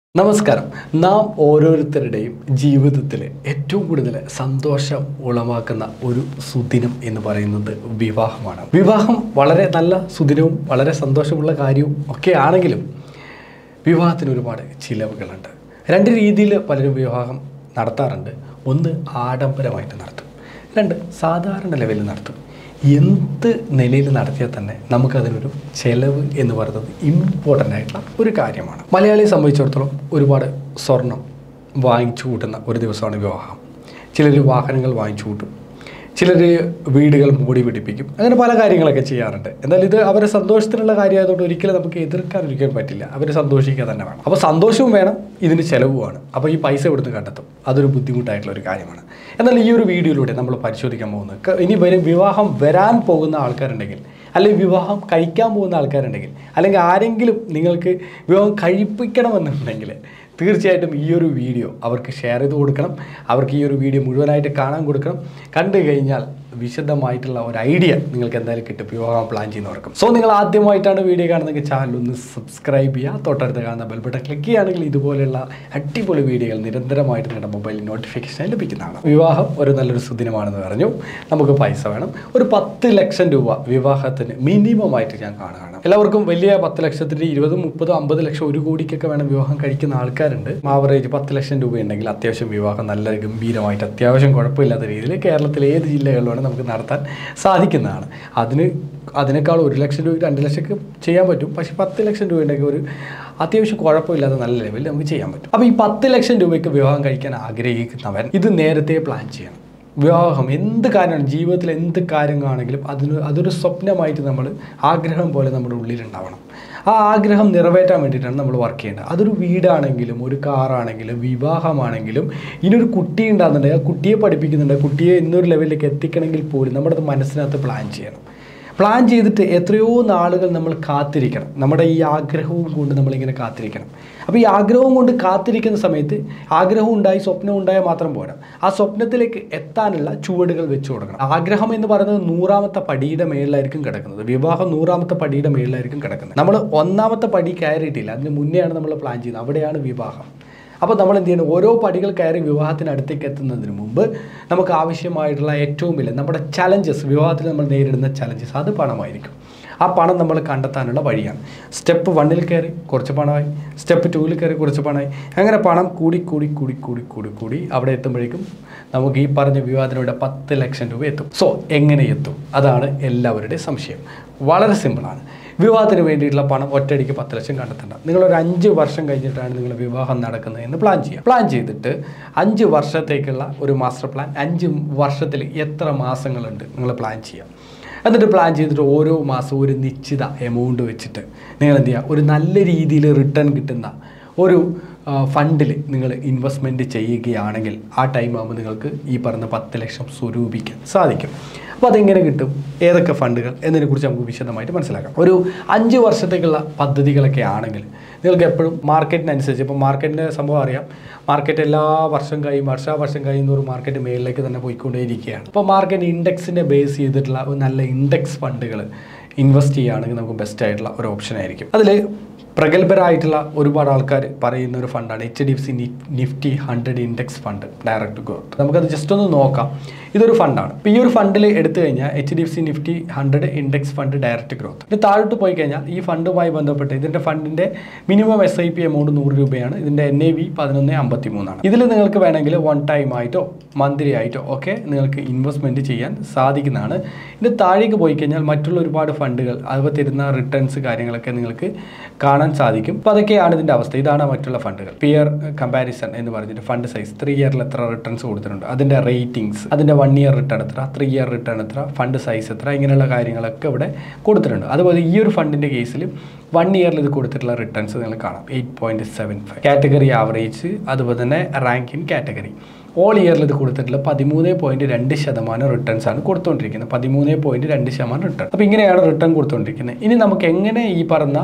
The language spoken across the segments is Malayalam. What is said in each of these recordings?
നമസ്കാരം നാം ഓരോരുത്തരുടെയും ജീവിതത്തിൽ ഏറ്റവും കൂടുതൽ സന്തോഷം ഉളവാക്കുന്ന ഒരു സുദിനം എന്ന് പറയുന്നത് വിവാഹമാണ് വിവാഹം വളരെ നല്ല സുദിനവും വളരെ സന്തോഷമുള്ള കാര്യവും ഒക്കെ ആണെങ്കിലും വിവാഹത്തിന് ഒരുപാട് ചിലവുകളുണ്ട് രണ്ട് രീതിയിൽ പലരും വിവാഹം നടത്താറുണ്ട് ഒന്ന് ആഡംബരമായിട്ട് നടത്തും രണ്ട് സാധാരണ ലെവലിൽ നടത്തും എന്ത് നിലയിൽ നടത്തിയാൽ തന്നെ നമുക്കതിനൊരു ചെലവ് എന്ന് പറയുന്നത് ഇമ്പോർട്ടൻ്റ് ആയിട്ടുള്ള ഒരു കാര്യമാണ് മലയാളിയെ സംബന്ധിച്ചിടത്തോളം ഒരുപാട് സ്വർണം വാങ്ങിച്ചു കൂട്ടുന്ന ഒരു ദിവസമാണ് വിവാഹം ചിലർ വാഹനങ്ങൾ വാങ്ങിച്ചു കൂട്ടും ചിലർ വീടുകൾ മൂടി പിടിപ്പിക്കും അങ്ങനെ പല കാര്യങ്ങളൊക്കെ ചെയ്യാറുണ്ട് എന്നാൽ ഇത് അവരെ സന്തോഷത്തിനുള്ള കാര്യമായതുകൊണ്ട് ഒരിക്കലും നമുക്ക് എതിർക്കാൻ ഒരിക്കലും പറ്റില്ല അവർ സന്തോഷിക്കുക തന്നെ വേണം അപ്പോൾ സന്തോഷവും വേണം ഇതിന് ചിലവുമാണ് അപ്പോൾ ഈ പൈസ ഇവിടുന്ന് കണ്ടെത്തും അതൊരു ബുദ്ധിമുട്ടായിട്ടുള്ള ഒരു കാര്യമാണ് എന്നാൽ ഈ ഒരു വീഡിയോയിലൂടെ നമ്മൾ പരിശോധിക്കാൻ പോകുന്നത് ക- ഇനി വരും വിവാഹം വരാൻ പോകുന്ന ആൾക്കാരുണ്ടെങ്കിൽ അല്ലെങ്കിൽ വിവാഹം കഴിക്കാൻ പോകുന്ന ആൾക്കാരുണ്ടെങ്കിൽ അല്ലെങ്കിൽ ആരെങ്കിലും നിങ്ങൾക്ക് വിവാഹം കഴിപ്പിക്കണമെന്നുണ്ടെങ്കിൽ തീർച്ചയായിട്ടും ഈ ഒരു വീഡിയോ അവർക്ക് ഷെയർ ചെയ്ത് കൊടുക്കണം അവർക്ക് ഈ ഒരു വീഡിയോ മുഴുവനായിട്ട് കാണാൻ കൊടുക്കണം കണ്ടു കഴിഞ്ഞാൽ വിശദമായിട്ടുള്ള ഒരു ഐഡിയ നിങ്ങൾക്ക് എന്തായാലും കിട്ടും വിവാഹം പ്ലാൻ ചെയ്യുന്നവർക്കും സോ നിങ്ങൾ ആദ്യമായിട്ടാണ് വീഡിയോ കാണുന്നെങ്കിൽ ചാനൽ ഒന്ന് സബ്സ്ക്രൈബ് ചെയ്യുക തൊട്ടടുത്ത് കാണുന്ന ബെൽ ബട്ടൺ ക്ലിക്ക് ചെയ്യുകയാണെങ്കിൽ ഇതുപോലെയുള്ള അടിപൊളി വീഡിയോകൾ നിരന്തരമായിട്ട് നിങ്ങളുടെ മൊബൈലിൽ നോട്ടിഫിക്കേഷൻ ലഭിക്കുന്നതാണ് വിവാഹം ഒരു നല്ലൊരു സുദിനമാണെന്ന് പറഞ്ഞു നമുക്ക് പൈസ വേണം ഒരു പത്ത് ലക്ഷം രൂപ വിവാഹത്തിന് മിനിമം ആയിട്ട് ഞാൻ കാണുകയാണ് എല്ലാവർക്കും വലിയ പത്ത് ലക്ഷത്തിന് ഇരുപതും മുപ്പതും അമ്പത് ലക്ഷം ഒരു കോടിക്കൊക്കെ വേണം വിവാഹം കഴിക്കുന്ന ആൾക്കാരുണ്ട് ആവറേജ് പത്ത് ലക്ഷം രൂപ ഉണ്ടെങ്കിൽ അത്യാവശ്യം വിവാഹം നല്ല ഗംഭീരമായിട്ട് അത്യാവശ്യം കുഴപ്പമില്ലാത്ത രീതിയിൽ കേരളത്തിലെ ഏത് ജില്ലകളിൽ വേണം നമുക്ക് നടത്താൻ സാധിക്കുന്നതാണ് അതിന് അതിനേക്കാൾ ഒരു ലക്ഷം രൂപ രണ്ട് ലക്ഷം ഒക്കെ ചെയ്യാൻ പറ്റും പക്ഷേ പത്ത് ലക്ഷം രൂപ ഉണ്ടെങ്കിൽ ഒരു അത്യാവശ്യം കുഴപ്പമില്ലാത്ത നല്ല ലെവലിൽ നമുക്ക് ചെയ്യാൻ പറ്റും അപ്പോൾ ഈ പത്ത് ലക്ഷം രൂപയ്ക്ക് വിവാഹം കഴിക്കാൻ ആഗ്രഹിക്കുന്നവൻ ഇത് നേരത്തെ പ്ലാൻ ചെയ്യണം വിവാഹം എന്ത് കാര്യമാണ് ജീവിതത്തിൽ എന്ത് കാര്യങ്ങളാണെങ്കിലും അതിന് അതൊരു സ്വപ്നമായിട്ട് നമ്മൾ ആഗ്രഹം പോലെ നമ്മുടെ ഉള്ളിലുണ്ടാവണം ആ ആഗ്രഹം നിറവേറ്റാൻ വേണ്ടിയിട്ടാണ് നമ്മൾ വർക്ക് ചെയ്യേണ്ടത് അതൊരു വീടാണെങ്കിലും ഒരു കാറാണെങ്കിലും വിവാഹമാണെങ്കിലും ഇനിയൊരു കുട്ടി ഉണ്ടാകുന്നുണ്ടെങ്കിൽ ആ കുട്ടിയെ പഠിപ്പിക്കുന്നുണ്ട് ആ കുട്ടിയെ ഇന്നൊരു ലെവലിലേക്ക് എത്തിക്കണമെങ്കിൽ പോലും നമ്മുടെ അത് മനസ്സിനകത്ത് പ്ലാൻ ചെയ്യണം പ്ലാൻ ചെയ്തിട്ട് എത്രയോ നാളുകൾ നമ്മൾ കാത്തിരിക്കണം നമ്മുടെ ഈ ആഗ്രഹവും കൊണ്ട് നമ്മളിങ്ങനെ കാത്തിരിക്കണം അപ്പോൾ ഈ ആഗ്രഹവും കൊണ്ട് കാത്തിരിക്കുന്ന സമയത്ത് ആഗ്രഹം ഉണ്ടായി സ്വപ്നം ഉണ്ടായാൽ മാത്രം പോരാ ആ സ്വപ്നത്തിലേക്ക് എത്താനുള്ള ചുവടുകൾ വെച്ച് കൊടുക്കണം ആഗ്രഹം എന്ന് പറയുന്നത് നൂറാമത്തെ പടിയുടെ മേളിലായിരിക്കും കിടക്കുന്നത് വിവാഹം നൂറാമത്തെ പടിയുടെ മേളിലായിരിക്കും കിടക്കുന്നത് നമ്മൾ ഒന്നാമത്തെ പടി കയറിയിട്ടില്ല അതിന് മുന്നെയാണ് നമ്മൾ പ്ലാൻ ചെയ്യുന്നത് അവിടെയാണ് വിവാഹം അപ്പോൾ നമ്മൾ എന്ത് ചെയ്യണം ഓരോ പടികൾ കയറി വിവാഹത്തിന് അടുത്തേക്ക് എത്തുന്നതിന് മുമ്പ് നമുക്ക് ആവശ്യമായിട്ടുള്ള ഏറ്റവും വലിയ നമ്മുടെ ചലഞ്ചസ് വിവാഹത്തിൽ നമ്മൾ നേരിടുന്ന ചലഞ്ചസ് അത് പണമായിരിക്കും ആ പണം നമ്മൾ കണ്ടെത്താനുള്ള വഴിയാണ് സ്റ്റെപ്പ് വണ്ണിൽ കയറി കുറച്ച് പണമായി സ്റ്റെപ്പ് ടൂവിൽ കയറി കുറച്ച് പണമായി അങ്ങനെ പണം കൂടി കൂടി കൂടി കൂടി കൂടി കൂടി അവിടെ എത്തുമ്പോഴേക്കും നമുക്ക് ഈ പറഞ്ഞ വിവാഹത്തിലൂടെ പത്ത് ലക്ഷം രൂപ എത്തും സോ എങ്ങനെ എത്തും അതാണ് എല്ലാവരുടെയും സംശയം വളരെ സിമ്പിളാണ് വിവാഹത്തിന് വേണ്ടിയിട്ടുള്ള പണം ഒറ്റയടിക്ക് പത്ത് ലക്ഷം കണ്ടെത്തണ്ട നിങ്ങളൊരു അഞ്ച് വർഷം കഴിഞ്ഞിട്ടാണ് നിങ്ങൾ വിവാഹം നടക്കുന്നത് എന്ന് പ്ലാൻ ചെയ്യുക പ്ലാൻ ചെയ്തിട്ട് അഞ്ച് വർഷത്തേക്കുള്ള ഒരു മാസ്റ്റർ പ്ലാൻ അഞ്ച് വർഷത്തിൽ എത്ര മാസങ്ങളുണ്ട് നിങ്ങൾ പ്ലാൻ ചെയ്യാം എന്നിട്ട് പ്ലാൻ ചെയ്തിട്ട് ഓരോ മാസവും ഒരു നിശ്ചിത എമൗണ്ട് വെച്ചിട്ട് നിങ്ങൾ എന്ത് ചെയ്യുക ഒരു നല്ല രീതിയിൽ റിട്ടേൺ കിട്ടുന്ന ഒരു ഫണ്ടിൽ നിങ്ങൾ ഇൻവെസ്റ്റ്മെൻറ്റ് ചെയ്യുകയാണെങ്കിൽ ആ ടൈം ആകുമ്പോൾ നിങ്ങൾക്ക് ഈ പറഞ്ഞ പത്ത് ലക്ഷം സ്വരൂപിക്കാൻ സാധിക്കും അപ്പോൾ അതെങ്ങനെ കിട്ടും ഏതൊക്കെ ഫണ്ടുകൾ എന്നതിനെക്കുറിച്ച് നമുക്ക് വിശദമായിട്ട് മനസ്സിലാക്കാം ഒരു അഞ്ച് വർഷത്തേക്കുള്ള പദ്ധതികളൊക്കെ ആണെങ്കിൽ നിങ്ങൾക്ക് എപ്പോഴും മാർക്കറ്റിനനുസരിച്ച് ഇപ്പോൾ മാർക്കറ്റിൻ്റെ സംഭവം അറിയാം മാർക്കറ്റ് എല്ലാ വർഷം കഴിയും വർഷാവർഷം കഴിയുന്ന ഒരു മാർക്കറ്റ് മേളിലേക്ക് തന്നെ പോയിക്കൊണ്ടേയിരിക്കുകയാണ് അപ്പോൾ മാർക്കറ്റ് ഇൻഡെക്സിനെ ബേസ് ചെയ്തിട്ടുള്ള ഒരു നല്ല ഇൻഡെക്സ് ഫണ്ടുകൾ ഇൻവെസ്റ്റ് ചെയ്യുകയാണെങ്കിൽ നമുക്ക് ബെസ്റ്റ് ആയിട്ടുള്ള ഒരു ഓപ്ഷൻ ആയിരിക്കും അതിൽ പ്രഗത്ഭരായിട്ടുള്ള ഒരുപാട് ആൾക്കാർ പറയുന്ന ഒരു ഫണ്ടാണ് H D F C Nifty hundred index fund direct growth നമുക്കത് ജസ്റ്റ് ഒന്ന് നോക്കാം ഇതൊരു ഫണ്ടാണ് ഇപ്പോൾ ഈ ഒരു ഫണ്ടിൽ എടുത്തു കഴിഞ്ഞാൽ H D F C Nifty hundred index fund direct growth ഇത് താഴോട്ട് പോയി കഴിഞ്ഞാൽ ഈ ഫണ്ടുമായി ബന്ധപ്പെട്ട് ഇതിൻ്റെ ഫണ്ടിൻ്റെ minimum S I P amount നൂറ് രൂപയാണ് ഇതിൻ്റെ എൻ എ വി പതിനൊന്ന് അമ്പത്തി മൂന്നാണ് ഇതിൽ നിങ്ങൾക്ക് വേണമെങ്കിൽ വൺ ടൈം ആയിട്ടോ മന്ത്ലി ആയിട്ടോ ഒക്കെ നിങ്ങൾക്ക് ഇൻവെസ്റ്റ്മെൻറ്റ് ചെയ്യാൻ സാധിക്കുന്നതാണ് ഇതിൻ്റെ താഴേക്ക് പോയി കഴിഞ്ഞാൽ മറ്റുള്ള ഒരുപാട് ഫണ്ടുകൾ അവ തരുന്ന റിട്ടേൺസ് കാര്യങ്ങളൊക്കെ നിങ്ങൾക്ക് കാണാൻ സാധിക്കും അപ്പോൾ അതൊക്കെയാണ് ഇതിൻ്റെ അവസ്ഥ ഇതാണ് മറ്റുള്ള ഫണ്ടുകൾ പിയർ കമ്പാരിസൺ എന്ന് പറഞ്ഞിട്ട് ഫണ്ട് സൈസ് ത്രീ ഇയറിൽ എത്ര റിട്ടേൺസ് കൊടുത്തിട്ടുണ്ട് അതിൻ്റെ റേറ്റിംഗ്സ് അതിൻ്റെ വൺ ഇയർ റിട്ടേൺ എത്ര ത്രീ ഇയർ റിട്ടേൺ എത്ര ഫണ്ട് സൈസ് എത്ര ഇങ്ങനെയുള്ള കാര്യങ്ങളൊക്കെ ഇവിടെ കൊടുത്തിട്ടുണ്ട് അതുപോലെ ഈ ഒരു ഫണ്ടിൻ്റെ കേസിൽ വൺ ഇയറിൽ ഇത് കൊടുത്തിട്ടുള്ള റിട്ടേൺസ് നിങ്ങൾ കാണാം eight point seven five category average അതുപോലെ തന്നെ റാങ്ക് ഇൻ കാറ്റഗറി ഓൾ ഇയറിൽ ഇത് കൊടുത്തിട്ടുള്ള പതിമൂന്ന് പോയിന്റ് രണ്ട് ശതമാനം റിട്ടേൺസ് ആണ് കൊടുത്തുകൊണ്ടിരിക്കുന്നത് പതിമൂന്ന് പോയിന്റ് രണ്ട് ശതമാനം റിട്ടേൺ അപ്പോൾ ഇങ്ങനെയാണ് റിട്ടേൺ കൊടുത്തുകൊണ്ടിരിക്കുന്നത് ഇനി നമുക്ക് എങ്ങനെ ഈ പറഞ്ഞ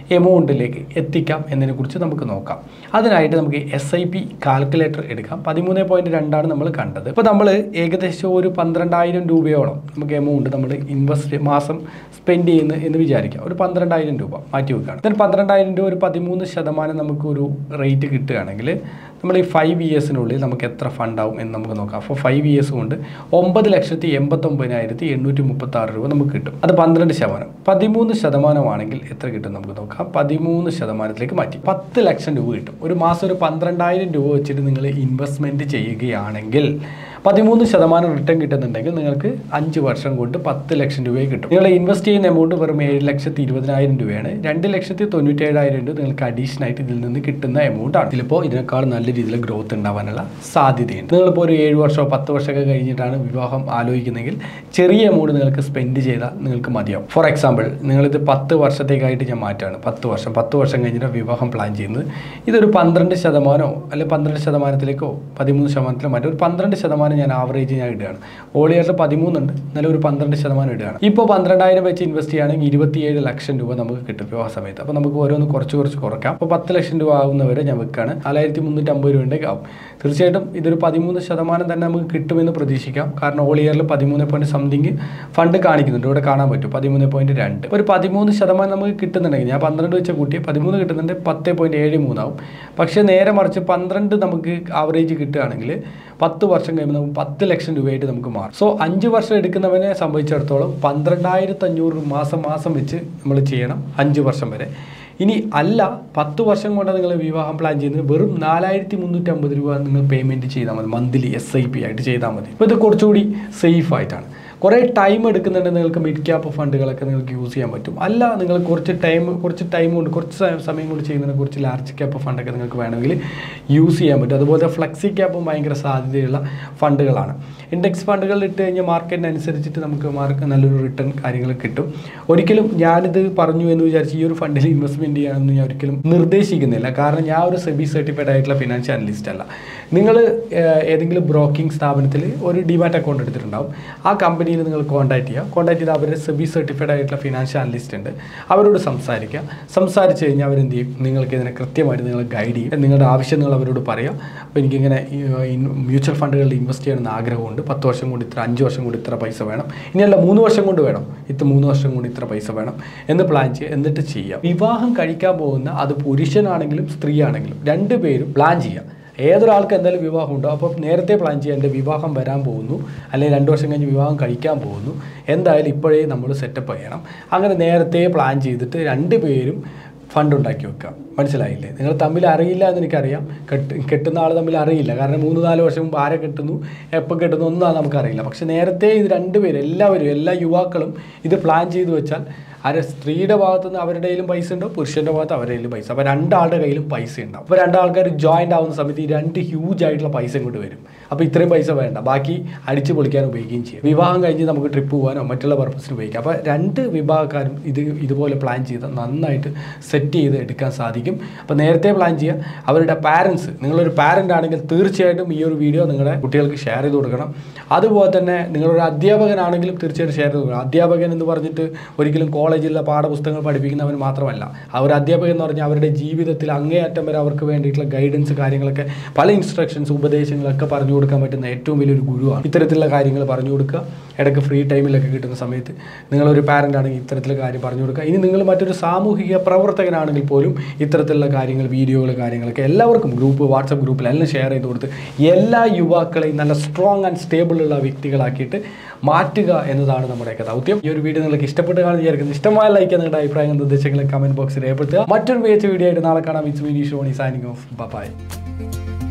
എമൗണ്ടിലേക്ക് എത്തിക്കാം എന്നതിനെക്കുറിച്ച് നമുക്ക് നോക്കാം അതിനായിട്ട് നമുക്ക് എസ് ഐ പി കാൽക്കുലേറ്റർ എടുക്കാം പതിമൂന്ന് പോയിൻറ്റ് രണ്ടാണ് നമ്മൾ കണ്ടത് ഇപ്പോൾ നമ്മൾ ഏകദേശം ഒരു പന്ത്രണ്ടായിരം രൂപയോളം നമുക്ക് എമൗണ്ട് നമ്മൾ ഇൻവെസ്റ്റ് മാസം സ്പെൻഡ് ചെയ്യുന്ന എന്ന് വിചാരിക്കാം ഒരു പന്ത്രണ്ടായിരം രൂപ മാറ്റി വെക്കുകയാണ് then പന്ത്രണ്ടായിരം രൂപ ഒരു പതിമൂന്ന് ശതമാനം നമുക്കൊരു റേറ്റ് കിട്ടുകയാണെങ്കിൽ നമ്മൾ ഈ ഫൈവ് ഇയേഴ്സിനുള്ളിൽ നമുക്ക് എത്ര ഫണ്ടാവും എന്ന് നമുക്ക് നോക്കാം അപ്പോൾ ഫൈവ് ഇയേഴ്സ് കൊണ്ട് ഒമ്പത് ലക്ഷത്തി എൺപത്തൊമ്പതിനായിരത്തി എണ്ണൂറ്റി മുപ്പത്തി ആറ് രൂപ നമുക്ക് കിട്ടും അത് പന്ത്രണ്ട് ശതമാനം പതിമൂന്ന് ശതമാനമാണെങ്കിൽ എത്ര കിട്ടും നമുക്ക് നോക്കാം പതിമൂന്ന് ശതമാനത്തിലേക്ക് മാറ്റി പത്ത് ലക്ഷം രൂപ കിട്ടും ഒരു മാസം ഒരു പന്ത്രണ്ടായിരം രൂപ വെച്ചിട്ട് നിങ്ങൾ ഇൻവെസ്റ്റ്മെൻറ്റ് ചെയ്യുകയാണെങ്കിൽ പതിമൂന്ന് ശതമാനം റിട്ടേൺ കിട്ടുന്നുണ്ടെങ്കിൽ നിങ്ങൾക്ക് അഞ്ച് വർഷം കൊണ്ട് പത്ത് ലക്ഷം രൂപയെ കിട്ടും നിങ്ങൾ ഇൻവെസ്റ്റ് ചെയ്യുന്ന എമൗണ്ട് വെറും ഏഴ് ലക്ഷത്തി ഇരുപതിനായിരം രൂപയാണ് രണ്ട് ലക്ഷത്തി തൊണ്ണൂറ്റേഴായിരം രൂപ നിങ്ങൾക്ക് അഡീഷണൽ ആയിട്ട് ഇതിൽ നിന്ന് കിട്ടുന്ന എമൗണ്ട് ആണ് ഇതിലിപ്പോൾ ഇതിനേക്കാൾ നല്ല രീതിയിൽ ഗ്രോത്ത് ഉണ്ടാവാനുള്ള സാധ്യതയുണ്ട് നിങ്ങളിപ്പോൾ ഒരു ഏഴ് വർഷമോ പത്ത് വർഷമൊക്കെ കഴിഞ്ഞിട്ടാണ് വിവാഹം ആലോചിക്കുന്നെങ്കിൽ ചെറിയ എമൗണ്ട് നിങ്ങൾക്ക് സ്പെൻഡ് ചെയ്താൽ നിങ്ങൾക്ക് മതിയാവും ഫോർ എക്സാമ്പിൾ നിങ്ങളിത് പത്ത് വർഷത്തേക്കായിട്ട് ഞാൻ മാറ്റുകയാണ് പത്ത് വർഷം പത്ത് വർഷം കഴിഞ്ഞിട്ട് വിവാഹം പ്ലാൻ ചെയ്യുന്നത് ഇതൊരു പന്ത്രണ്ട് ശതമാനമോ അല്ലെങ്കിൽ പന്ത്രണ്ട് ശതമാനത്തിലേക്കോ പതിമൂന്ന് ശതമാനത്തിലോ മാറ്റി ഒരു പന്ത്രണ്ട് ശതമാനം ഞാൻ ആവറേജ് ഞാൻ ഇടുകയാണ് ഓൾ ഇയറിൽ പതിമൂന്നുണ്ട് എന്നാലും ഒരു പന്ത്രണ്ട് ശതമാനം ഇടുകയാണ് ഇപ്പോൾ പന്ത്രണ്ടായിരം വെച്ച് ഇൻവെസ്റ്റ് ചെയ്യുകയാണെങ്കിൽ ഇരുപത്തിയേഴ് ലക്ഷം രൂപ നമുക്ക് കിട്ടും വിവാഹ സമയത്ത് അപ്പോൾ നമുക്ക് ഓരോന്ന് കുറച്ച് കുറച്ച് കുറക്കാം അപ്പോൾ പത്ത് ലക്ഷം രൂപ ആകുന്നവരെ ഞാൻ വെക്കുകയാണ് നാലായിരത്തി മുന്നൂറ്റി അമ്പത് രൂപ ഉണ്ടെങ്കിൽ ആവും തീർച്ചയായിട്ടും ഇതൊരു പതിമൂന്ന് ശതമാനം തന്നെ നമുക്ക് കിട്ടുമെന്ന് പ്രതീക്ഷിക്കാം കാരണം ഓൾ ഇയറിൽ പതിമൂന്ന് പോയിന്റ് സംതിങ് ഫണ്ട് കാണിക്കുന്നുണ്ട് ഇവിടെ കാണാൻ പറ്റും പതിമൂന്ന് പോയിന്റ് രണ്ട് ഒരു പതിമൂന്ന് ശതമാനം നമുക്ക് കിട്ടുന്നുണ്ടെങ്കിൽ ഞാൻ പന്ത്രണ്ട് വെച്ച കൂട്ടി പതിമൂന്ന് കിട്ടുന്നുണ്ട് പത്ത് പോയിന്റ് ഏഴ് മൂന്നാവും പക്ഷേ നേരെ മറിച്ച് പന്ത്രണ്ട് നമുക്ക് ആവറേജ് കിട്ടുകയാണെങ്കിൽ പത്ത് വർഷം കഴിയുമ്പോൾ നമുക്ക് പത്ത് ലക്ഷം രൂപയായിട്ട് നമുക്ക് മാറും സോ അഞ്ച് വർഷം എടുക്കുന്നവനെ സംബന്ധിച്ചിടത്തോളം പന്ത്രണ്ടായിരത്തി അഞ്ഞൂറ് മാസം മാസം വെച്ച് നമ്മൾ ചെയ്യണം അഞ്ച് വർഷം വരെ ഇനി അല്ല പത്ത് വർഷം കൊണ്ട് നിങ്ങൾ വിവാഹം പ്ലാൻ ചെയ്യുന്നത് വെറും നാലായിരത്തി മുന്നൂറ്റി അമ്പത് രൂപ നിങ്ങൾ പേയ്മെൻറ്റ് ചെയ്താൽ മതി മന്ത്ലി എസ് ഐ പി ആയിട്ട് ചെയ്താൽ മതി അപ്പോൾ ഇത് കുറച്ചുകൂടി സേഫ് ആയിട്ടാണ് കുറേ ടൈം എടുക്കുന്നുണ്ട് നിങ്ങൾക്ക് മിഡ് ക്യാപ്പ് ഫണ്ടുകളൊക്കെ നിങ്ങൾക്ക് യൂസ് ചെയ്യാൻ പറ്റും അല്ല നിങ്ങൾ കുറച്ച് ടൈം കുറച്ച് ടൈം കൊണ്ട് കുറച്ച് സ- സമയം കൊണ്ട് ചെയ്യുന്നതിന് കുറച്ച് ലാർജ് ക്യാപ്പ് ഫണ്ടൊക്കെ നിങ്ങൾക്ക് വേണമെങ്കിൽ യൂസ് ചെയ്യാൻ പറ്റും അതുപോലെ ഫ്ലെക്സി ക്യാപ്പും ഭയങ്കര സാധ്യതയുള്ള ഫണ്ടുകളാണ് ഇൻഡെക്സ് ഫണ്ടുകൾ ഇട്ട് കഴിഞ്ഞാൽ മാർക്കറ്റിനനുസരിച്ചിട്ട് നമുക്ക് മാർക്ക് നല്ലൊരു റിട്ടേൺ കാര്യങ്ങൾ കിട്ടും ഒരിക്കലും ഞാനിത് പറഞ്ഞു എന്ന് വിചാരിച്ച് ഈ ഒരു ഫണ്ടിൽ ഇൻവെസ്റ്റ്മെൻറ്റ് ചെയ്യാമെന്ന് ഞാൻ ഒരിക്കലും നിർദ്ദേശിക്കുന്നില്ല കാരണം ഞാൻ ഒരു സെബി സർട്ടിഫൈഡ് ആയിട്ടുള്ള ഫിനാൻഷ്യൽ അനലിസ്റ്റ് അല്ല നിങ്ങൾ ഏതെങ്കിലും ബ്രോക്കിംഗ് സ്ഥാപനത്തിൽ ഒരു ഡിമാറ്റ് അക്കൗണ്ട് എടുത്തിട്ടുണ്ടാവും ആ കമ്പനിയിൽ നിങ്ങൾ കോൺടാക്ട് ചെയ്യുക കോൺടാക്ട് ചെയ്ത് അവരുടെ സെബി സർട്ടിഫൈഡ് ആയിട്ടുള്ള ഫിനാൻഷ്യൽ അനലിസ്റ്റ് ഉണ്ട് അവരോട് സംസാരിക്കുക സംസാരിച്ച് കഴിഞ്ഞാൽ അവരെന്ത് ചെയ്യും നിങ്ങൾക്ക് ഇതിനെ കൃത്യമായിട്ട് നിങ്ങൾ ഗൈഡ് ചെയ്യും നിങ്ങളുടെ ആവശ്യം നിങ്ങൾ അവരോട് പറയുക അപ്പോൾ എനിക്കിങ്ങനെ മ്യൂച്വൽ ഫണ്ടുകളിൽ ഇൻവെസ്റ്റ് ചെയ്യണമെന്ന് ആഗ്രഹമുണ്ട് പത്ത് വർഷം കൊണ്ട് ഇത്ര അഞ്ച് വർഷം കൊണ്ട് ഇത്ര പൈസ വേണം ഇനിയല്ല മൂന്ന് വർഷം കൊണ്ട് വേണം ഇത്ര മൂന്ന് വർഷം കൊണ്ട് ഇത്ര പൈസ വേണം എന്ന് പ്ലാൻ ചെയ്യുക എന്നിട്ട് ചെയ്യാം വിവാഹം കഴിക്കാൻ പോകുന്ന അത് പുരുഷനാണെങ്കിലും സ്ത്രീ ആണെങ്കിലും രണ്ടുപേരും പ്ലാൻ ചെയ്യുക ഏതൊരാൾക്ക് എന്തായാലും വിവാഹം ഉണ്ടോ അപ്പോൾ നേരത്തെ പ്ലാൻ ചെയ്യുക എൻ്റെ വിവാഹം വരാൻ പോകുന്നു അല്ലെങ്കിൽ രണ്ട് വർഷം കഴിഞ്ഞ് വിവാഹം കഴിക്കാൻ പോകുന്നു എന്തായാലും ഇപ്പോഴേ നമ്മൾ സെറ്റപ്പ് ചെയ്യണം അങ്ങനെ നേരത്തെ പ്ലാൻ ചെയ്തിട്ട് രണ്ടുപേരും ഫണ്ട് ഉണ്ടാക്കി വെക്കുക മനസ്സിലായില്ലേ നിങ്ങൾ തമ്മിൽ അറിയില്ല എന്ന് എനിക്കറിയാം കെട്ട് കെട്ടുന്ന ആൾ തമ്മിൽ അറിയില്ല കാരണം മൂന്ന് നാല് വർഷം മുമ്പ് ആരെ കെട്ടുന്നു എപ്പോൾ കെട്ടുന്നു ഒന്നും നമുക്കറിയില്ല പക്ഷെ നേരത്തെ ഇത് രണ്ടുപേരും എല്ലാവരും എല്ലാ യുവാക്കളും ഇത് പ്ലാൻ ചെയ്ത് വെച്ചാൽ ആരെ സ്ത്രീയുടെ ഭാഗത്ത് നിന്ന് അവരുടെ കയ്യിലും പൈസ ഉണ്ടാവും പുരുഷൻ്റെ ഭാഗത്ത് അവരുടെ കയ്യിലും പൈസ അപ്പോൾ രണ്ടാളുടെ കയ്യിലും പൈസ ഉണ്ടാവും അപ്പോൾ രണ്ടാൾക്കാർ ജോയിൻ്റ് ആവുന്ന സമയത്ത് ഈ രണ്ട് ഹ്യൂജ് ആയിട്ടുള്ള പൈസ ഇങ്ങോട്ട് വരും അപ്പോൾ ഇത്രയും പൈസ വേണ്ട ബാക്കി അടിച്ച് പൊളിക്കാൻ ഉപയോഗിക്കുകയും ചെയ്യും വിവാഹം കഴിഞ്ഞ് നമുക്ക് ട്രിപ്പ് പോകാനോ മറ്റുള്ള പർപ്പസിന് ഉപയോഗിക്കാം അപ്പോൾ രണ്ട് വിഭാഗക്കാരും ഇത് ഇതുപോലെ പ്ലാൻ ചെയ്ത് നന്നായിട്ട് സെറ്റ് ചെയ്ത് എടുക്കാൻ സാധിക്കും അപ്പോൾ നേരത്തെ പ്ലാൻ ചെയ്യുക അവരുടെ പാരൻസ് നിങ്ങളൊരു പാരൻ്റ് ആണെങ്കിൽ തീർച്ചയായിട്ടും ഈ ഒരു വീഡിയോ നിങ്ങളുടെ കുട്ടികൾക്ക് ഷെയർ ചെയ്ത് കൊടുക്കണം അതുപോലെ തന്നെ നിങ്ങളൊരു അധ്യാപകനാണെങ്കിലും തീർച്ചയായിട്ടും ഷെയർ ചെയ്ത് കൊടുക്കണം അധ്യാപകൻ എന്ന് പറഞ്ഞിട്ട് ഒരിക്കലും കോളേജിലെ പാഠപുസ്തകങ്ങൾ പഠിപ്പിക്കുന്നവൻ മാത്രമല്ല ആ ഒരു അധ്യാപകൻ എന്ന് പറഞ്ഞാൽ അവരുടെ ജീവിതത്തിൽ അങ്ങേയറ്റം വരെ അവർക്ക് വേണ്ടിയിട്ടുള്ള ഗൈഡൻസ് കാര്യങ്ങളൊക്കെ പല ഇൻസ്ട്രക്ഷൻസ് ഉപദേശങ്ങളൊക്കെ പറഞ്ഞു കൊടുക്കാൻ പറ്റുന്ന ഏറ്റവും വലിയൊരു ഗുരുവാണ് ഇത്തരത്തിലുള്ള കാര്യങ്ങൾ പറഞ്ഞു കൊടുക്കുക ഇടയ്ക്ക് ഫ്രീ ടൈമിലൊക്കെ കിട്ടുന്ന സമയത്ത് നിങ്ങളൊരു പാരൻ്റ് ആണെങ്കിൽ ഇത്തരത്തിലുള്ള കാര്യം പറഞ്ഞു കൊടുക്കുക ഇനി നിങ്ങൾ മറ്റൊരു സാമൂഹിക പ്രവർത്തകനാണെങ്കിൽ പോലും ഇത്തരത്തിലുള്ള കാര്യങ്ങൾ വീഡിയോകൾ കാര്യങ്ങളൊക്കെ എല്ലാവർക്കും ഗ്രൂപ്പ് വാട്സപ്പ് ഗ്രൂപ്പിൽ എല്ലാം ഷെയർ ചെയ്ത് കൊടുത്ത് എല്ലാ യുവാക്കളെയും നല്ല സ്ട്രോങ് ആൻഡ് സ്റ്റേബിൾ ഉള്ള വ്യക്തികളാക്കിയിട്ട് മാറ്റുക എന്നതാണ് നമ്മുടെയൊക്കെ ദൗത്യം ഈ ഒരു വീഡിയോ നിങ്ങൾക്ക് ഇഷ്ടപ്പെട്ട് കാണാൻ വിചാരിക്കുന്നു ഇഷ്ടമായ ലൈക്ക് നിങ്ങളുടെ അഭിപ്രായങ്ങൾ നിർദ്ദേശങ്ങൾ കമന്റ് ബോക്സിൽ രേഖപ്പെടുത്തുക മറ്റൊരു മികച്ച വീഡിയോ ആയിട്ട് നാളെ കാണാം it's Meeni Shoni signing off by